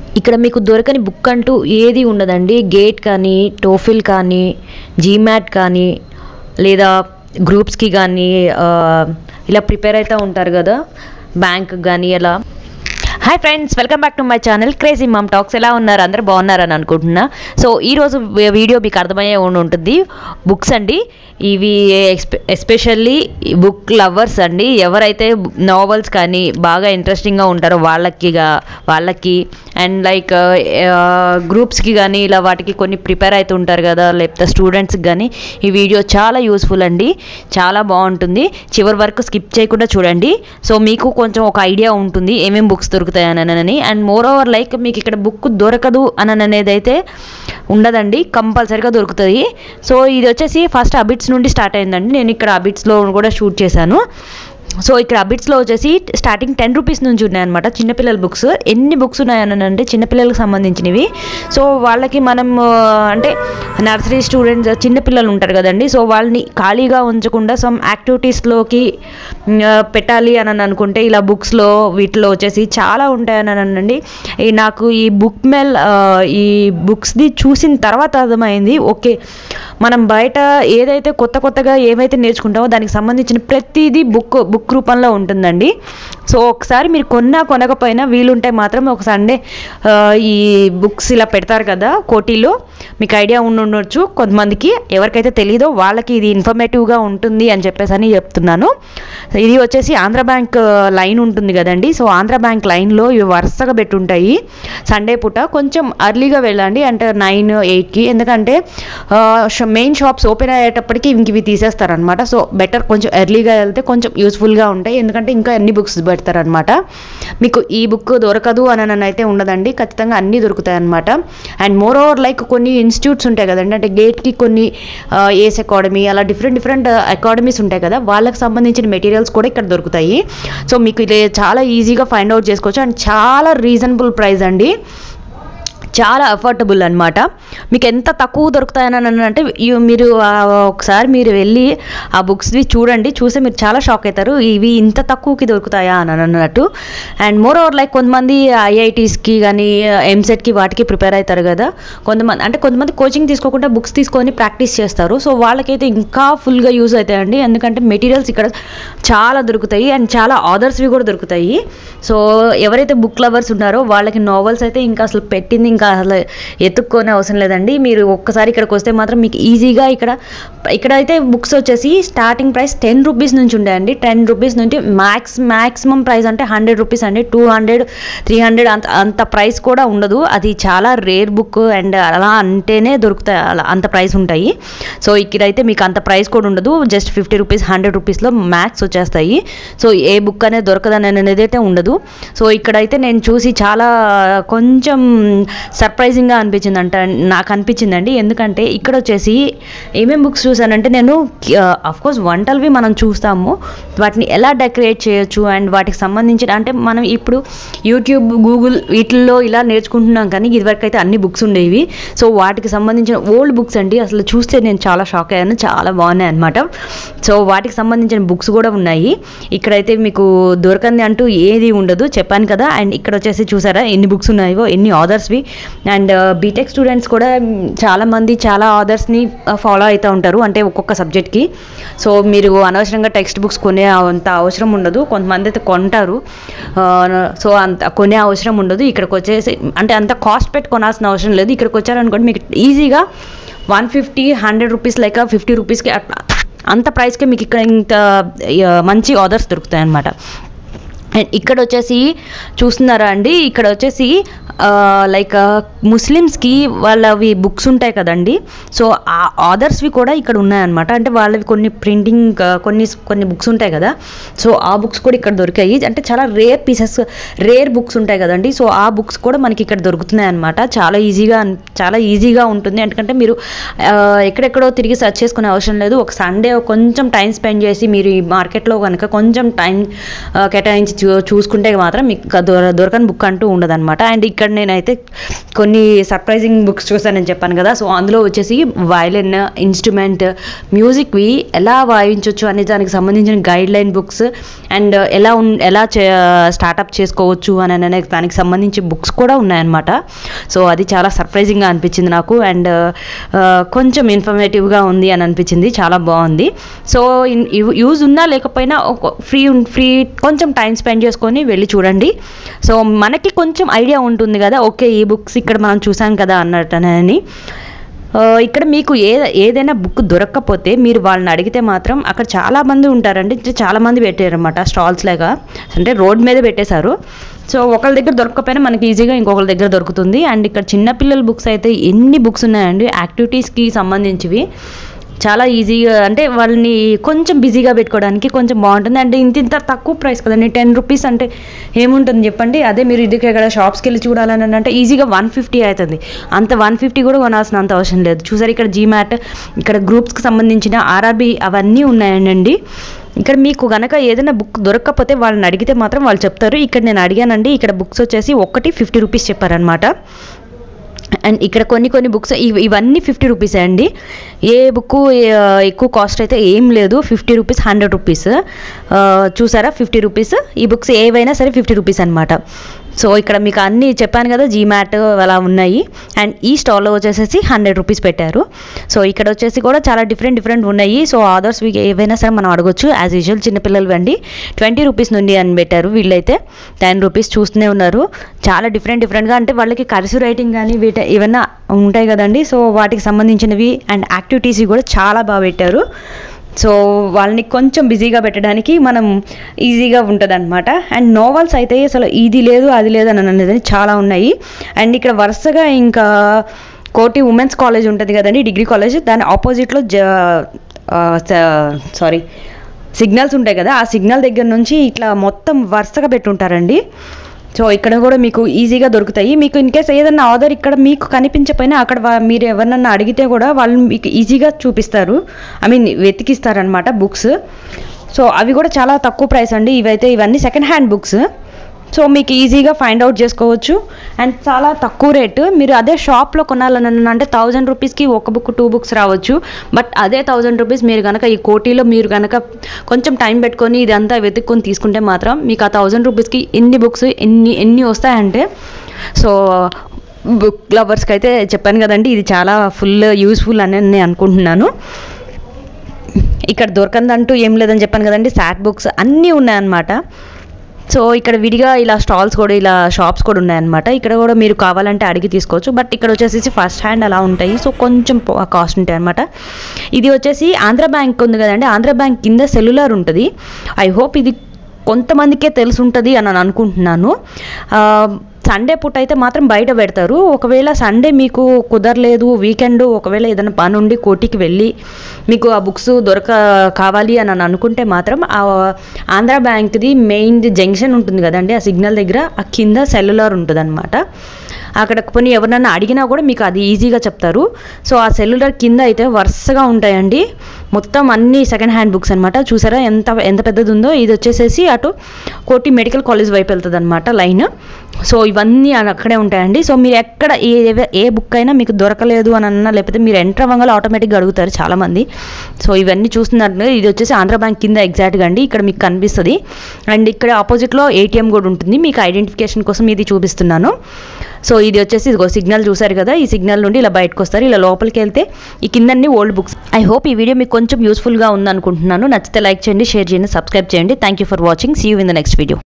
ఇక్కడ మీకు దొరకని బుక్ అంటూ ఏది ఉండదండి గేట్ కానీ టోఫిల్ కానీ జీమాట్ కానీ లేదా గ్రూప్స్కి కానీ ఆ, ఇలా ప్రిపేర్ అవుతూ ఉంటారు కదా బ్యాంక్ కానీ అలా hi friends welcome back to my channel crazy mom talks ఎలా ఉన్నారు అందరూ బాగున్నారని అనుకుంటున్నా సో ఈరోజు వీడియో మీకు అర్థమయ్యే ఉండి ఉంటుంది బుక్స్ అండి ఇవి ఎస్పెషల్లీ బుక్ లవర్స్ అండి ఎవరైతే నావెల్స్ కానీ బాగా ఇంట్రెస్టింగ్గా ఉంటారో వాళ్ళకి గా- వాళ్ళకి అండ్ లైక్ గ్రూప్స్కి కానీ ఇలా వాటికి కొన్ని ప్రిపేర్ అవుతూ ఉంటారు కదా లేకపోతే స్టూడెంట్స్కి కానీ ఈ వీడియో చాలా యూస్ఫుల్ అండి చాలా బాగుంటుంది చివరి వరకు స్కిప్ చేయకుండా చూడండి సో మీకు కొంచెం ఒక ఐడియా ఉంటుంది ఏమేమి బుక్స్ దొరుకుతాయని అండ్ మోర్ ఓవర్ లైక్ మీకు ఇక్కడ బుక్ దొరకదు అని అనేది అయితే ఉండదండి కంపల్సరీగా దొరుకుతుంది సో ఇది వచ్చేసి ఫస్ట్ అబిట్స్ నుండి స్టార్ట్ అయిందండి నేను ఇక్కడ అబిట్స్లో కూడా షూట్ చేశాను సో ఇక్కడ అబిట్స్లో వచ్చేసి స్టార్టింగ్ టెన్ రూపీస్ నుంచి ఉన్నాయన్నమాట చిన్నపిల్లల బుక్స్ ఎన్ని బుక్స్ ఉన్నాయని అంటే చిన్నపిల్లలకు సంబంధించినవి సో వాళ్ళకి మనం ఆ, అంటే నర్సరీ స్టూడెంట్స్ చిన్నపిల్లలు ఉంటారు కదండి సో వాళ్ళని ఖాళీగా ఉంచకుండా సమ్ యాక్టివిటీస్లోకి పెట్టాలి అని అనుకుంటే ఇలా బుక్స్లో వీటిలో వచ్చేసి చాలా ఉంటాయని అనండి ఈ నాకు ఈ బుక్ మెల్ ఆ, ఈ బుక్స్ది చూసిన తర్వాత అర్థమైంది ఓకే మనం బయట ఏదైతే కొత్త కొత్తగా ఏమైతే నేర్చుకుంటామో దానికి సంబంధించిన ప్రతిదీ బుక్ బుక్ రూపంలో ఉంటుందండి సో ఒకసారి మీరు కొన్నా కొనకపోయినా వీలుంటే మాత్రం ఒక సండే ఆ, ఈ బుక్స్ ఇలా పెడతారు కదా కోటీలో మీకు ఐడియా ఉండి ఉండొచ్చు కొంతమందికి ఎవరికైతే తెలియదో వాళ్ళకి ఇది ఇన్ఫర్మేటివ్గా ఉంటుంది అని చెప్పేసి అని చెప్తున్నాను ఇది వచ్చేసి ఆంధ్ర బ్యాంక్ లైన్ ఉంటుంది కదండి సో ఆంధ్ర బ్యాంక్ లైన్లో ఇవి వరుసగా పెట్టుంటాయి సండే పూట కొంచెం అర్లీగా వెళ్ళండి అంటే నైన్ ఎయిట్కి ఎందుకంటే మెయిన్ షాప్స్ ఓపెన్ అయ్యేటప్పటికి ఇంక ఇవి తీసేస్తారనమాట సో బెటర్ కొంచెం ఎర్లీగా వెళ్తే కొంచెం యూస్ఫుల్గా ఉంటాయి ఎందుకంటే ఇంకా అన్ని బుక్స్ పెడతారనమాట మీకు ఈ బుక్ దొరకదు అని అని అయితే ఉండదండి ఖచ్చితంగా అన్నీ దొరుకుతాయి అనమాట అండ్ మోర్ ఓవర్ లైక్ కొన్ని ఇన్స్టిట్యూట్స్ ఉంటాయి కదండి అంటే గేట్కి కొన్ని ఏస్ అకాడమీ అలా డిఫరెంట్ డిఫరెంట్ అకాడమీస్ ఉంటాయి కదా వాళ్ళకి సంబంధించిన మెటీరియల్స్ కూడా ఇక్కడ దొరుకుతాయి సో మీకు ఇది చాలా ఈజీగా ఫైండ్ అవుట్ చేసుకోవచ్చు అండ్ చాలా రీజనబుల్ ప్రైస్ అండి చాలా అఫోర్డబుల్ అనమాట మీకు ఎంత తక్కువ దొరుకుతాయని అని అంటే ఇవి మీరు ఆ, ఒకసారి మీరు వెళ్ళి ఆ బుక్స్వి చూడండి చూస్తే మీరు చాలా షాక్ అవుతారు ఇవి ఇంత తక్కువకి దొరుకుతాయా అని అన్నట్టు అండ్ మోర్ ఓవర్ లైక్ కొంతమంది ఐఐటీస్కి కానీ ఎంసెట్కి వాటికి ప్రిపేర్ అవుతారు కదా కొంతమంది అంటే కొంతమంది కోచింగ్ తీసుకోకుండా బుక్స్ తీసుకొని ప్రాక్టీస్ చేస్తారు సో వాళ్ళకైతే ఇంకా ఫుల్గా యూజ్ అవుతాయండి ఎందుకంటే మెటీరియల్స్ ఇక్కడ చాలా దొరుకుతాయి అండ్ చాలా ఆథర్స్వి కూడా దొరుకుతాయి సో ఎవరైతే బుక్ లవర్స్ ఉన్నారో వాళ్ళకి నావెల్స్ అయితే ఇంకా అసలు పెట్టింది ఇంకా అసలు ఎత్తుక్కోనే అవసరం లేదండి మీరు ఒక్కసారి ఇక్కడికి వస్తే మాత్రం మీకు ఈజీగా ఇక్కడ ఇక్కడైతే బుక్స్ వచ్చేసి స్టార్టింగ్ ప్రైస్ టెన్ రూపీస్ నుంచి ఉంటాయండి టెన్ రూపీస్ నుంచి మ్యాక్స్ మ్యాక్సిమం ప్రైస్ అంటే హండ్రెడ్ రూపీస్ అండి టూ హండ్రెడ్ త్రీ హండ్రెడ్ అంత అంత ప్రైస్ కూడా ఉండదు అది చాలా రేర్ బుక్ అండ్ అలా అంటేనే దొరుకుతాయి అలా అంత ప్రైస్ ఉంటాయి సో ఇక్కడైతే మీకు అంత ప్రైస్ కూడా ఉండదు జస్ట్ ఫిఫ్టీ రూపీస్ హండ్రెడ్ రూపీస్లో మ్యాక్స్ వచ్చేస్తాయి సో ఏ బుక్ అనేది దొరకదని అనేది అయితే ఉండదు సో ఇక్కడైతే నేను చూసి చాలా కొంచెం సర్ప్రైజింగ్గా అనిపించింది అంట నాకు అనిపించిందండి ఎందుకంటే ఇక్కడ వచ్చేసి ఏమేమి బుక్స్ చూసానంటే నేను కోర్స్ వంటలవి మనం చూస్తాము వాటిని ఎలా డెకరేట్ చేయొచ్చు అండ్ వాటికి సంబంధించిన అంటే మనం ఇప్పుడు యూట్యూబ్ గూగుల్ వీటిల్లో ఇలా నేర్చుకుంటున్నాం కానీ ఇదివరకు అయితే అన్ని బుక్స్ ఉండేవి సో వాటికి సంబంధించిన ఓల్డ్ బుక్స్ అండి అసలు చూస్తే నేను చాలా షాక్ అయ్యాను చాలా బాగున్నాయి అనమాట సో వాటికి సంబంధించిన బుక్స్ కూడా ఉన్నాయి ఇక్కడైతే మీకు దొరకంది అంటూ ఏది ఉండదు చెప్పాను కదా అండ్ ఇక్కడ వచ్చేసి చూసారా ఎన్ని బుక్స్ ఉన్నాయో ఎన్ని ఆథర్స్వి అండ్ బీటెక్ స్టూడెంట్స్ కూడా మ్, చాలా మంది చాలా ఆథర్స్ని ఫాలో అవుతూ ఉంటారు అంటే ఒక్కొక్క సబ్జెక్ట్కి సో మీరు అనవసరంగా టెక్స్ట్ బుక్స్ కొనే అంత అవసరం ఉండదు కొంతమంది అయితే కొంటారు ఆ, సో అంత కొనే అవసరం ఉండదు ఇక్కడికి వచ్చేసి అంటే అంత కాస్ట్ పెట్టి కొనాల్సిన అవసరం లేదు ఇక్కడికి వచ్చారనుకోండి మీకు ఈజీగా one fifty hundred rupees like fifty రూపీస్కి అట్లా అంత ప్రైస్కే మీకు ఇక్కడ ఇంత ఆ, మంచి ఆర్డర్స్ దొరుకుతాయి అన్నమాట అండ్ ఇక్కడ వచ్చేసి చూస్తున్నారా అండి ఇక్కడ వచ్చేసి లైక్ ముస్లిమ్స్కి వాళ్ళవి బుక్స్ ఉంటాయి కదండి సో ఆ ఆథర్స్వి కూడా ఇక్కడ ఉన్నాయన్నమాట అంటే వాళ్ళవి కొన్ని ప్రింటింగ్ కొన్ని కొన్ని బుక్స్ ఉంటాయి కదా సో ఆ బుక్స్ కూడా ఇక్కడ దొరికాయి అంటే చాలా రేర్ పీసెస్ రేర్ బుక్స్ ఉంటాయి కదండి సో ఆ బుక్స్ కూడా మనకి ఇక్కడ దొరుకుతున్నాయి అనమాట చాలా ఈజీగా అన్- చాలా ఈజీగా ఉంటుంది ఎందుకంటే మీరు ఆ, ఎక్కడెక్కడో తిరిగి సెర్చ్ చేసుకునే అవసరం లేదు ఒక సండే కొంచెం టైం స్పెండ్ చేసి మీరు ఈ మార్కెట్లో కనుక కొంచెం టైం కేటాయించి చూ చూసుకుంటే మాత్రం మీకు ఇంకా దొర దొరకని బుక్ అంటూ ఉండదన్నమాట అండ్ ఇక్కడ నేనైతే కొన్ని సర్ప్రైజింగ్ బుక్స్ చూసానని చెప్పాను కదా సో అందులో వచ్చేసి వయలిన్ ఇన్స్ట్రుమెంట్ మ్యూజిక్వి ఎలా వాయించవచ్చు అనే దానికి సంబంధించిన గైడ్ లైన్ బుక్స్ అండ్ ఎలా ఉన్ ఎలా చే స్టార్టప్ చేసుకోవచ్చు అని అనే దానికి సంబంధించి బుక్స్ కూడా ఉన్నాయన్నమాట సో అది చాలా సర్ప్రైజింగ్గా అనిపించింది నాకు అండ్ కొంచెం ఇన్ఫర్మేటివ్గా ఉంది అని అనిపించింది చాలా బాగుంది సో యూజ్ ఉన్నా లేకపోయినా ఒక ఫ్రీ ఫ్రీ కొంచెం టైం స్పెండ్ చేసుకొని వెళ్ళి చూడండి సో మనకి కొంచెం ఐడియా ఉంటుంది కదా ఓకే ఈ బుక్స్ ఇక్కడ మనం చూసాం కదా అన్నట్టని ఆ, ఇక్కడ మీకు ఏ ఏదైనా బుక్ దొరక్కపోతే మీరు వాళ్ళని అడిగితే మాత్రం అక్కడ చాలా మంది ఉంటారండి అంటే చాలా మంది పెట్టారనమాట స్టాల్స్ లాగా అంటే రోడ్ మీద పెట్టేశారు సో ఒకళ్ళ దగ్గర దొరకకపోయినా మనకి ఈజీగా ఇంకొకరి దగ్గర దొరుకుతుంది అండ్ ఇక్కడ చిన్నపిల్లల బుక్స్ అయితే ఎన్ని బుక్స్ ఉన్నాయండి యాక్టివిటీస్కి సంబంధించివి చాలా ఈజీగా అంటే వాళ్ళని కొంచెం బిజీగా పెట్టుకోవడానికి కొంచెం బాగుంటుంది అంటే ఇంత ఇంత తక్కువ ప్రైస్ కదండి టెన్ రూపీస్ అంటే ఏముంటుంది చెప్పండి అదే మీరు ఇది ఇక్కడ షాప్స్కి వెళ్ళి చూడాలని అంటే ఈజీగా వన్ ఫిఫ్టీ అవుతుంది అంత వన్ ఫిఫ్టీ కూడా కొనాల్సిన అంత అవసరం లేదు చూసారు ఇక్కడ జీమాట్ ఇక్కడ గ్రూప్స్కి సంబంధించిన ఆర్ఆర్బి అవన్నీ ఉన్నాయండి ఇక్కడ మీకు గనక ఏదైనా బుక్ దొరకకపోతే వాళ్ళని అడిగితే మాత్రం వాళ్ళు చెప్తారు ఇక్కడ నేను అడిగానండి ఇక్కడ బుక్స్ వచ్చేసి ఒకటి ఫిఫ్టీ రూపీస్ చెప్పారనమాట అండ్ ఇక్కడ కొన్ని కొన్ని బుక్స్ ఇవ్- ఇవన్నీ ఫిఫ్టీ రూపీస్ అండి ఏ బుక్ ఎక్కువ కాస్ట్ అయితే ఏం లేదు ఫిఫ్టీ రూపీస్ హండ్రెడ్ రూపీస్ చూసారా ఫిఫ్టీ రూపీస్ ఈ బుక్స్ ఏవైనా సరే ఫిఫ్టీ రూపీస్ అనమాట సో ఇక్కడ మీకు అన్నీ చెప్పాను కదా జీమాట్ అలా ఉన్నాయి అండ్ ఈ స్టాల్లో వచ్చేసేసి హండ్రెడ్ రూపీస్ పెట్టారు సో ఇక్కడ వచ్చేసి కూడా చాలా డిఫరెంట్ డిఫరెంట్ ఉన్నాయి సో ఆదర్స్ ఏవైనా సరే మనం అడగొచ్చు యాజ్ యూజువల్ చిన్నపిల్లలు అండి ట్వంటీ రూపీస్ నుండి అని పెట్టారు వీళ్ళైతే టెన్ రూపీస్ చూస్తూనే ఉన్నారు చాలా డిఫరెంట్ డిఫరెంట్గా అంటే వాళ్ళకి కర్సివ్ రైటింగ్ కానీ వీట ఏమైనా ఉంటాయి కదండి సో వాటికి సంబంధించినవి అండ్ యాక్టివిటీస్ కూడా చాలా బాగా పెట్టారు సో వాళ్ళని కొంచెం బిజీగా పెట్టడానికి మనం ఈజీగా ఉంటుంది అనమాట అండ్ నోవెల్స్ అయితే అసలు ఇది లేదు అది లేదు అని అనేది చాలా ఉన్నాయి అండ్ ఇక్కడ వరుసగా ఇంకా కోటి ఉమెన్స్ కాలేజ్ ఉంటుంది కదండి డిగ్రీ కాలేజ్ దాని ఆపోజిట్లో జ సారీ సిగ్నల్స్ ఉంటాయి కదా ఆ సిగ్నల్ దగ్గర నుంచి ఇట్లా మొత్తం వరుసగా పెట్టుంటారండి సో ఇక్కడ కూడా మీకు ఈజీగా దొరుకుతాయి మీకు ఇన్ కేస్ ఏదన్నా ఆర్డర్ ఇక్కడ మీకు కనిపించకపోయినా అక్కడ వా- మీరు ఎవరినన్నా అడిగితే కూడా వాళ్ళు మీకు ఈజీగా చూపిస్తారు ఐ మీన్ వెతికిస్తారనమాట బుక్స్ సో అవి కూడా చాలా తక్కువ ప్రైస్ అండి ఇవైతే ఇవన్నీ సెకండ్ హ్యాండ్ బుక్స్ సో మీకు ఈజీగా ఫైండ్ అవుట్ చేసుకోవచ్చు అండ్ చాలా తక్కువ రేటు మీరు అదే షాప్లో కొనాలని అంటే థౌజండ్ రూపీస్కి ఒక బుక్ టూ బుక్స్ రావచ్చు బట్ అదే థౌజండ్ రూపీస్ మీరు కనుక ఈ కోటీలో మీరు కనుక కొంచెం టైం పెట్టుకొని ఇదంతా వెతుక్కొని తీసుకుంటే మాత్రం మీకు ఆ థౌజండ్ రూపీస్కి ఎన్ని బుక్స్ ఎన్ని ఎన్ని వస్తాయంటే సో బుక్ లవర్స్కి అయితే చెప్పాను కదండి ఇది చాలా ఫుల్ యూస్ఫుల్ అని నేను అనుకుంటున్నాను ఇక్కడ దొరకందంటూ ఏం లేదని చెప్పాను కదండి సాట్ బుక్స్ అన్నీ ఉన్నాయన్నమాట సో ఇక్కడ విడిగా ఇలా స్టాల్స్ కూడా ఇలా షాప్స్ కూడా ఉన్నాయన్నమాట ఇక్కడ కూడా మీరు కావాలంటే అడిగి తీసుకోవచ్చు బట్ ఇక్కడ వచ్చేసి ఫస్ట్ హ్యాండ్ అలా ఉంటాయి సో కొంచెం కాస్ట్ ఉంటాయి అనమాట ఇది వచ్చేసి ఆంధ్ర బ్యాంక్ ఉంది కదండి ఆంధ్ర బ్యాంక్ కింద సెల్యులార్ ఉంటుంది ఐ హోప్ ఇది కొంతమందికే తెలిసి ఉంటుంది అని నేను అనుకుంటున్నాను సండే పూట అయితే మాత్రం బయట పెడతారు ఒకవేళ సండే మీకు కుదరలేదు వీకెండ్ ఒకవేళ ఏదైనా పని ఉండి కోటికి వెళ్ళి మీకు ఆ బుక్స్ దొరక కావాలి అని అని అనుకుంటే మాత్రం ఆ ఆంధ్ర బ్యాంక్ది మెయిన్ జంక్షన్ ఉంటుంది కదండి ఆ సిగ్నల్ దగ్గర ఆ కింద సెల్యులార్ ఉంటుంది అనమాట అక్కడ పోనీ ఎవరినన్నా అడిగినా కూడా మీకు అది ఈజీగా చెప్తారు సో ఆ సెల్యులర్ కింద అయితే వరుసగా ఉంటాయండి మొత్తం అన్ని సెకండ్ హ్యాండ్ బుక్స్ అనమాట చూసారా ఎంత ఎంత పెద్దది ఉందో ఇది వచ్చేసేసి అటు కోటి మెడికల్ కాలేజ్ వైపు వెళ్తుంది అనమాట లైన్ సో ఇవన్నీ అక్కడే ఉంటాయండి సో మీరు ఎక్కడ ఏ ఏ బుక్ అయినా మీకు దొరకలేదు అని అన్నా లేకపోతే మీరు ఎంటర్ అవ్వగానే ఆటోమేటిక్గా అడుగుతారు చాలామంది సో ఇవన్నీ చూస్తున్నారు ఇది వచ్చేసి ఆంధ్ర బ్యాంక్ కింద ఎగ్జాక్ట్గా అండి ఇక్కడ మీకు కనిపిస్తుంది అండ్ ఇక్కడ ఆపోజిట్లో ఏటీఎం కూడా ఉంటుంది మీకు ఐడెంటిఫికేషన్ కోసం ఇది చూపిస్తున్నాను సో ఇది వచ్చేసి ఇదిగో సిగ్నల్ చూసారు కదా ఈ సిగ్నల్ నుండి ఇలా బయటకు వస్తారు ఇలా లోపలికి వెళ్తే ఈ కిందన్ని ఓల్డ్ బుక్స్ ఐ హోప్ ఈ వీడియో మీకు కొంచెం యూస్ఫుల్గా ఉందనుకుంటున్నాను నచ్చితే లైక్ చేయండి షేర్ చేయండి సబ్స్క్రైబ్ చేయండి thank you for watching see you in the next video